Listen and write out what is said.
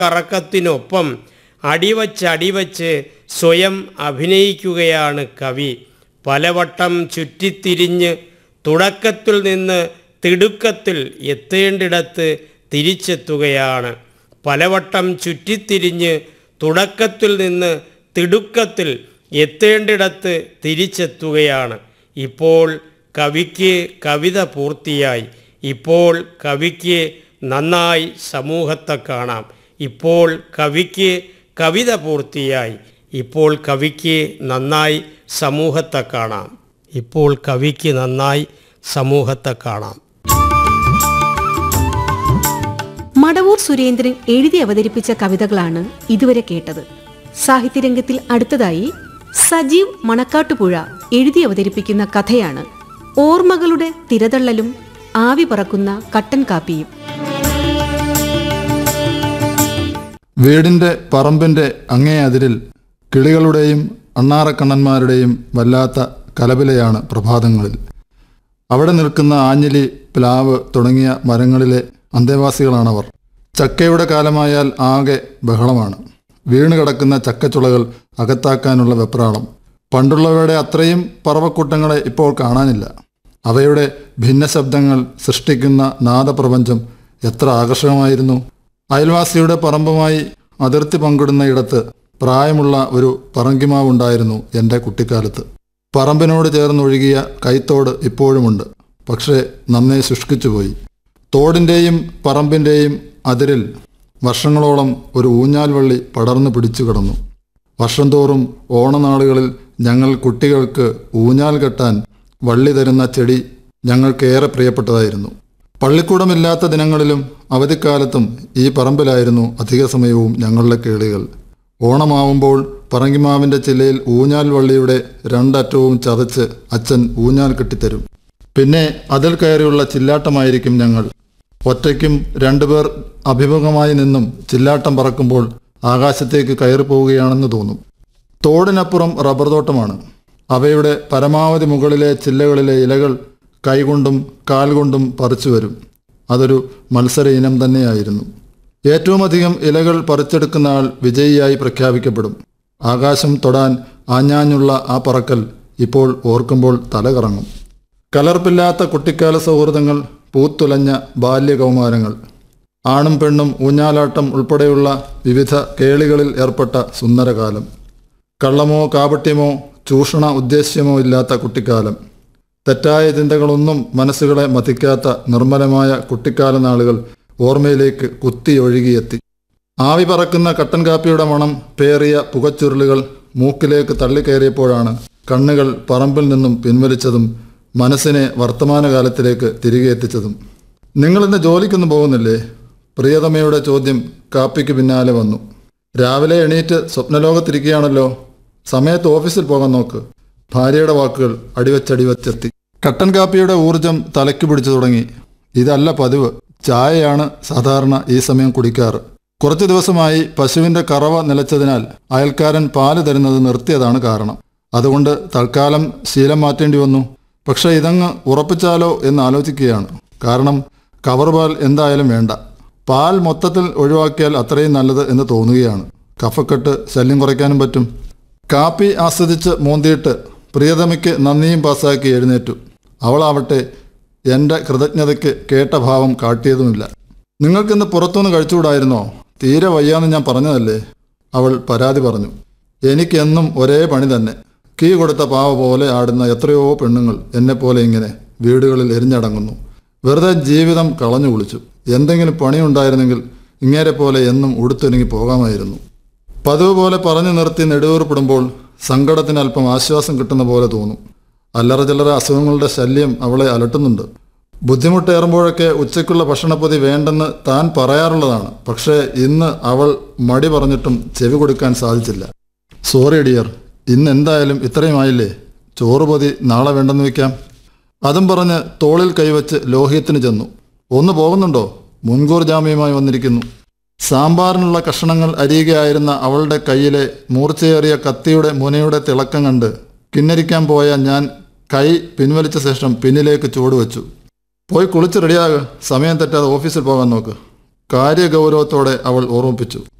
കറക്കത്തിനൊപ്പം അടിവച്ച് അടിവച്ച് സ്വയം അഭിനയിക്കുകയാണ് കവി പലവട്ടം ചുറ്റിത്തിരിഞ്ഞ് തുടക്കത്തിൽ നിന്ന് തിടുക്കത്തിൽ എത്തേണ്ടിടത്ത് തിരിച്ചെത്തുകയാണ് പലവട്ടം ചുറ്റിത്തിരിഞ്ഞ് തുടക്കത്തിൽ നിന്ന് തിടുക്കത്തിൽ എത്തേണ്ടിടത്ത് തിരിച്ചെത്തുകയാണ് ഇപ്പോൾ കവിക്ക് കവിത പൂർത്തിയായി ഇപ്പോൾ കവിക്ക് നന്നായി സമൂഹത്തെ കാണാം ഇപ്പോൾ കവിക്ക് കവിത പൂർത്തിയായി ഇപ്പോൾ കവിക്ക് നന്നായി സമൂഹത്തെ കാണാം ഇപ്പോൾ കവിക്ക് നന്നായി സമൂഹത്തെ കാണാം മടവൂർ സുരേന്ദ്രൻ എഴുതി അവതരിപ്പിച്ച കവിതകളാണ് ഇതുവരെ കേട്ടത് സാഹിത്യരംഗത്തിൽ അടുത്തതായി സജീവ് മണക്കാട്ടുപുഴ എഴുതി അവതരിപ്പിക്കുന്ന കഥയാണ് ഓർമ്മകളുടെ തിരതള്ളലും ആവി പറക്കുന്ന കട്ടൻ കാപ്പിയും വീടിന്റെ പറമ്പിന്റെ അങ്ങേ അതിരിൽ കിളികളുടെയും അണ്ണാറക്കണ്ണന്മാരുടെയും വല്ലാത്ത കലപിലയാണ് പ്രഭാതങ്ങളിൽ അവിടെ നിൽക്കുന്ന ആഞ്ഞിലി പ്ലാവ് തുടങ്ങിയ മരങ്ങളിലെ അന്തേവാസികളാണവർ ചക്കയുടെ കാലമായാൽ ആകെ ബഹളമാണ് വീണ് കിടക്കുന്ന ചക്കച്ചുളകൾ അകത്താക്കാനുള്ള വെപ്രാളം പണ്ടുള്ളവയുടെ അത്രയും പറവക്കൂട്ടങ്ങളെ ഇപ്പോൾ കാണാനില്ല അവയുടെ ഭിന്നശബ്ദങ്ങൾ സൃഷ്ടിക്കുന്ന നാദപ്രപഞ്ചം എത്ര ആകർഷകമായിരുന്നു അയൽവാസിയുടെ പറമ്പുമായി അതിർത്തി പങ്കിടുന്ന ഇടത്ത് പ്രായമുള്ള ഒരു പറങ്കിമാവുണ്ടായിരുന്നു എൻ്റെ കുട്ടിക്കാലത്ത് പറമ്പിനോട് ചേർന്നൊഴുകിയ കൈത്തോട് ഇപ്പോഴുമുണ്ട് പക്ഷേ നന്നേ ശുഷ്കിച്ചുപോയി തോടിൻ്റെയും പറമ്പിൻ്റെയും അതിരിൽ വർഷങ്ങളോളം ഒരു ഊഞ്ഞാൽ വള്ളി പടർന്നു പിടിച്ചു കിടന്നു വർഷം തോറും ഓണനാളുകളിൽ ഞങ്ങൾ കുട്ടികൾക്ക് ഊഞ്ഞാൽ കെട്ടാൻ വള്ളി തരുന്ന ചെടി ഞങ്ങൾക്കേറെ പ്രിയപ്പെട്ടതായിരുന്നു പള്ളിക്കൂടമില്ലാത്ത ദിനങ്ങളിലും അവധിക്കാലത്തും ഈ പറമ്പിലായിരുന്നു അധിക സമയവും ഞങ്ങളുടെ കേളികൾ ഓണമാവുമ്പോൾ പറങ്കിമാവിൻ്റെ ചില്ലയിൽ ഊഞ്ഞാൽ വള്ളിയുടെ രണ്ടറ്റവും ചതച്ച് അച്ഛൻ ഊഞ്ഞാൽ കെട്ടിത്തരും പിന്നെ അതിൽ കയറിയുള്ള ചില്ലാട്ടമായിരിക്കും ഞങ്ങൾ ഒറ്റയ്ക്കും രണ്ടുപേർ അഭിമുഖമായി നിന്നും ചില്ലാട്ടം പറക്കുമ്പോൾ ആകാശത്തേക്ക് കയറി പോവുകയാണെന്ന് തോന്നും തോടിനപ്പുറം റബ്ബർ തോട്ടമാണ് അവയുടെ പരമാവധി മുകളിലെ ചില്ലകളിലെ ഇലകൾ കൈകൊണ്ടും കാൽകൊണ്ടും പറിച്ചു വരും അതൊരു മത്സര ഇനം തന്നെയായിരുന്നു ഏറ്റവും അധികം ഇലകൾ പറിച്ചെടുക്കുന്ന ആൾ വിജയിയായി പ്രഖ്യാപിക്കപ്പെടും ആകാശം തൊടാൻ ആഞ്ഞാഞ്ഞുള്ള ആ പറക്കൽ ഇപ്പോൾ ഓർക്കുമ്പോൾ തല കറങ്ങും കലർപ്പില്ലാത്ത കുട്ടിക്കാല സൗഹൃദങ്ങൾ പൂത്തുലഞ്ഞ ബാല്യകൗമാരങ്ങൾ ആണും പെണ്ണും ഊഞ്ഞാലാട്ടം ഉൾപ്പെടെയുള്ള വിവിധ കേളികളിൽ ഏർപ്പെട്ട സുന്ദരകാലം കള്ളമോ കാപട്യമോ ചൂഷണ ഉദ്ദേശ്യമോ ഇല്ലാത്ത കുട്ടിക്കാലം തെറ്റായ ചിന്തകളൊന്നും മനസ്സുകളെ മതിക്കാത്ത നിർമ്മലമായ കുട്ടിക്കാല നാളുകൾ ഓർമ്മയിലേക്ക് കുത്തിയൊഴുകിയെത്തി ആവി പറക്കുന്ന കട്ടൻ കാപ്പിയുടെ മണം പേറിയ പുകച്ചുരുളുകൾ മൂക്കിലേക്ക് തള്ളിക്കയറിയപ്പോഴാണ് കണ്ണുകൾ പറമ്പിൽ നിന്നും പിൻവലിച്ചതും മനസ്സിനെ വർത്തമാനകാലത്തിലേക്ക് തിരികെ എത്തിച്ചതും നിങ്ങളിന്ന് ജോലിക്കൊന്നും പോകുന്നില്ലേ പ്രിയതമയുടെ ചോദ്യം കാപ്പിക്ക് പിന്നാലെ വന്നു രാവിലെ എണീറ്റ് സ്വപ്നലോകത്തിരിക്കുകയാണല്ലോ സമയത്ത് ഓഫീസിൽ പോകാൻ നോക്ക് ഭാര്യയുടെ വാക്കുകൾ അടിവച്ചടിവച്ചെത്തി കട്ടൻ കാപ്പിയുടെ ഊർജം തലയ്ക്ക് പിടിച്ചു തുടങ്ങി ഇതല്ല പതിവ് ചായയാണ് സാധാരണ ഈ സമയം കുടിക്കാറ് കുറച്ചു ദിവസമായി പശുവിന്റെ കറവ നിലച്ചതിനാൽ അയൽക്കാരൻ പാല് തരുന്നത് നിർത്തിയതാണ് കാരണം അതുകൊണ്ട് തൽക്കാലം ശീലം മാറ്റേണ്ടി വന്നു പക്ഷേ ഇതങ്ങ് ഉറപ്പിച്ചാലോ എന്ന് ആലോചിക്കുകയാണ് കാരണം കവർ പാൽ എന്തായാലും വേണ്ട പാൽ മൊത്തത്തിൽ ഒഴിവാക്കിയാൽ അത്രയും നല്ലത് എന്ന് തോന്നുകയാണ് കഫക്കെട്ട് ശല്യം കുറയ്ക്കാനും പറ്റും കാപ്പി ആസ്വദിച്ച് മോന്തിയിട്ട് പ്രിയതമയ്ക്ക് നന്ദിയും പാസ്സാക്കി എഴുന്നേറ്റു അവളാവട്ടെ എൻ്റെ കൃതജ്ഞതയ്ക്ക് കേട്ട ഭാവം കാട്ടിയതുമില്ല നിങ്ങൾക്കിന്ന് പുറത്തുനിന്ന് കഴിച്ചുകൂടായിരുന്നോ തീരെ വയ്യാന്ന് ഞാൻ പറഞ്ഞതല്ലേ അവൾ പരാതി പറഞ്ഞു എനിക്കെന്നും ഒരേ പണി തന്നെ കീ കൊടുത്ത പാവ പോലെ ആടുന്ന എത്രയോ പെണ്ണുങ്ങൾ എന്നെപ്പോലെ ഇങ്ങനെ വീടുകളിൽ എരിഞ്ഞടങ്ങുന്നു വെറുതെ ജീവിതം കളഞ്ഞു കുളിച്ചു എന്തെങ്കിലും പണിയുണ്ടായിരുന്നെങ്കിൽ ഇങ്ങേരെ പോലെ എന്നും ഉടുത്തൊരുങ്ങി പോകാമായിരുന്നു പതിവ് പോലെ പറഞ്ഞു നിർത്തി നെടുവേർപ്പെടുമ്പോൾ സങ്കടത്തിന് അല്പം ആശ്വാസം കിട്ടുന്ന പോലെ തോന്നും അല്ലറ ചില്ലറ അസുഖങ്ങളുടെ ശല്യം അവളെ അലട്ടുന്നുണ്ട് ബുദ്ധിമുട്ടേറുമ്പോഴൊക്കെ ഉച്ചയ്ക്കുള്ള ഭക്ഷണപ്പൊതി വേണ്ടെന്ന് താൻ പറയാറുള്ളതാണ് പക്ഷേ ഇന്ന് അവൾ മടി പറഞ്ഞിട്ടും ചെവി കൊടുക്കാൻ സാധിച്ചില്ല സോറി ഡിയർ ഇന്ന് എന്തായാലും ഇത്രയുമായില്ലേ ചോറ് പൊതി നാളെ വേണ്ടെന്ന് വെക്കാം അതും പറഞ്ഞ് തോളിൽ കൈവച്ച് ലോഹ്യത്തിന് ചെന്നു ഒന്ന് പോകുന്നുണ്ടോ മുൻകൂർ ജാമ്യമായി വന്നിരിക്കുന്നു സാമ്പാറിനുള്ള കഷണങ്ങൾ അരിയുകയായിരുന്ന അവളുടെ കയ്യിലെ മൂർച്ചയേറിയ കത്തിയുടെ മുനയുടെ തിളക്കം കണ്ട് കിന്നരിക്കാൻ പോയ ഞാൻ കൈ പിൻവലിച്ച ശേഷം പിന്നിലേക്ക് ചുവടുവെച്ചു പോയി കുളിച്ച് റെഡിയാകുക സമയം തെറ്റാതെ ഓഫീസിൽ പോകാൻ നോക്ക് കാര്യഗൗരവത്തോടെ അവൾ ഓർമ്മിപ്പിച്ചു